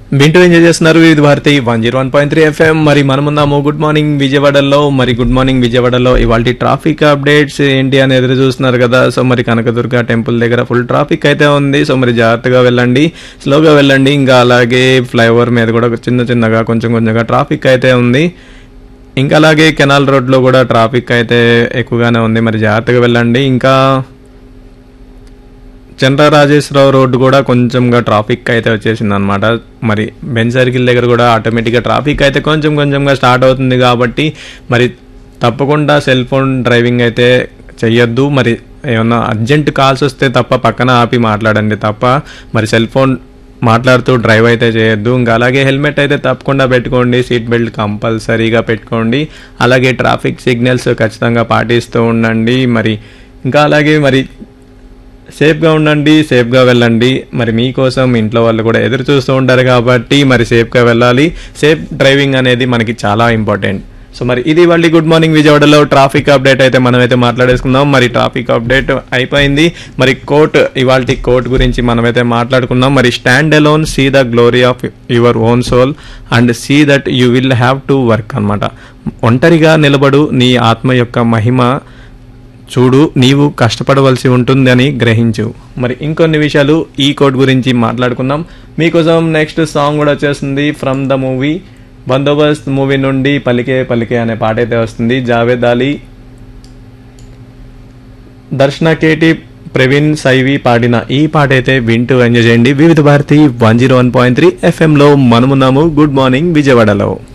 వింటూ ఎంజాయ్ చేస్తున్నారు ఇది Bharati one zero one point three FM మరి మనమున్నాము గుడ్ మార్నింగ్ విజయవాడలో మరి గుడ్ మార్నింగ్ విజయవాడలో ఇవాళ ట్రాఫిక్ అప్డేట్స్ ఏంటి అని ఎదురు చూస్తున్నారు కదా సో మరి కనకదుర్గ టెంపుల్ దగ్గర ఫుల్ ట్రాఫిక్ అయితే ఉంది సో మరి జాగ్రత్తగా వెళ్ళండి స్లోగా వెళ్ళండి ఇంకా అలాగే ఫ్లైఓవర్ మీద కూడా చిన్న చిన్నగా కొంచెం కొంచెంగా ట్రాఫిక్ అయితే ఉంది ఇంకా అలాగే కెనాల్ రోడ్లో కూడా ట్రాఫిక్ అయితే ఎక్కువగానే ఉంది మరి జాగ్రత్తగా వెళ్ళండి ఇంకా చంద్రరాజేశ్వరరావు రోడ్డు కూడా కొంచెంగా ట్రాఫిక్ అయితే వచ్చేసింది అనమాట మరి బెంచ్ సర్కిల్ దగ్గర కూడా ఆటోమేటిక్గా ట్రాఫిక్ అయితే కొంచెం కొంచెంగా స్టార్ట్ అవుతుంది కాబట్టి మరి తప్పకుండా సెల్ ఫోన్ డ్రైవింగ్ అయితే చెయ్యొద్దు మరి ఏమన్నా అర్జెంట్ కాల్స్ వస్తే తప్ప పక్కన ఆపి మాట్లాడండి తప్ప మరి సెల్ ఫోన్ మాట్లాడుతూ డ్రైవ్ అయితే చేయొద్దు ఇంకా అలాగే హెల్మెట్ అయితే తప్పకుండా పెట్టుకోండి సీట్ బెల్ట్ కంపల్సరీగా పెట్టుకోండి అలాగే ట్రాఫిక్ సిగ్నల్స్ ఖచ్చితంగా పాటిస్తూ ఉండండి మరి ఇంకా అలాగే మరి సేఫ్గా ఉండండి సేఫ్గా వెళ్ళండి మరి మీకోసం ఇంట్లో వాళ్ళు కూడా ఎదురు చూస్తూ ఉంటారు కాబట్టి మరి సేఫ్గా వెళ్ళాలి సేఫ్ డ్రైవింగ్ అనేది మనకి చాలా ఇంపార్టెంట్ సో మరి ఇది వాళ్ళ గుడ్ మార్నింగ్ విజయవాడలో ట్రాఫిక్ అప్డేట్ అయితే మనమైతే మాట్లాడేసుకుందాం మరి ట్రాఫిక్ అప్డేట్ అయిపోయింది మరి కోర్ట్ ఇవాళ కోర్ట్ గురించి మనమైతే మాట్లాడుకుందాం మరి stand alone see the glory of your own soul and see that you will have to work అనమాట ఒంటరిగా నిలబడు నీ ఆత్మ యొక్క మహిమ చూడు నీవు కష్టపడవలసి ఉంటుందని గ్రహించు మరి ఇంకొన్ని విషయాలు ఈ కోడ్ గురించి మాట్లాడుకుందాం మీకోసం నెక్స్ట్ సాంగ్ కూడా వచ్చేస్తుంది from the movie Bandobast movie నుండి పలికే పలికే అనే పాట అయితే వస్తుంది జావేద్ అలీ దర్శన కేటి ప్రవీణ్ సైవి పాడిన ఈ పాట అయితే వింటూ ఎంజాయ్ చేయండి Vividh Bharati one zero one point three ఎఫ్ఎంలో మనమున్నాము గుడ్ మార్నింగ్ విజయవాడలో